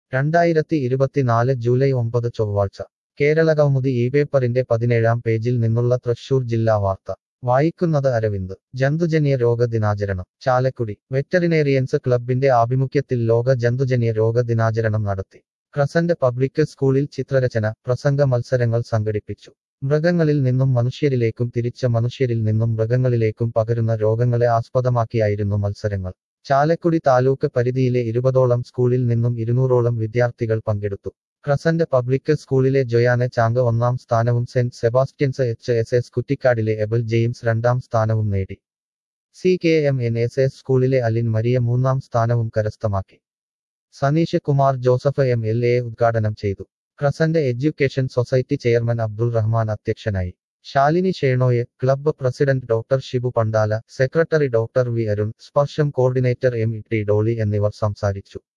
രണ്ടായിരത്തി ഇരുപത്തിനാല് ജൂലൈ ഒമ്പത് ചൊവ്വാഴ്ച കേരളകൗമുദി ഈ പേപ്പറിന്റെ പതിനേഴാം പേജിൽ നിന്നുള്ള തൃശൂർ ജില്ലാ വാർത്ത വായിക്കുന്നത് അരവിന്ദ് ജന്തുജന്യ രോഗ ദിനാചരണം ചാലക്കുടി വെറ്ററിനേറിയൻസ് ക്ലബിന്റെ ആഭിമുഖ്യത്തിൽ ലോക ജന്തുജന്യ രോഗ ദിനാചരണം നടത്തി ക്രസന്റ് പബ്ലിക് സ്കൂളിൽ ചിത്രരചന പ്രസംഗ മത്സരങ്ങൾ സംഘടിപ്പിച്ചു മൃഗങ്ങളിൽ നിന്നും മനുഷ്യരിലേക്കും തിരിച്ച മനുഷ്യരിൽ നിന്നും മൃഗങ്ങളിലേക്കും പകരുന്ന രോഗങ്ങളെ ആസ്പദമാക്കിയായിരുന്നു മത്സരങ്ങൾ ചാലക്കുടി താലൂക്ക് പരിധിയിലെ ഇരുപതോളം സ്കൂളിൽ നിന്നും ഇരുന്നൂറോളം വിദ്യാർത്ഥികൾ പങ്കെടുത്തു ക്രസന്റ് പബ്ലിക് സ്കൂളിലെ ജൊയാനെ ചാങ് ഒന്നാം സ്ഥാനവും Saint Sebastian's H S S കുറ്റിക്കാടിലെ എബൽ ജെയിംസ് രണ്ടാം സ്ഥാനവും നേടി C K M N S S സ്കൂളിലെ അലിൻ മരിയ മൂന്നാം സ്ഥാനവും കരസ്ഥമാക്കി Saneesh Kumar Joseph M L A ഉദ്ഘാടനം ചെയ്തു Crescent Education Society chairman Abdul Rahman അധ്യക്ഷനായി ശാലിനി ഷേണോയെ club president doctor Shibu Pandala secretary doctor V Arun Sparsham coordinator M T Dolly എന്നിവർ സംസാരിച്ചു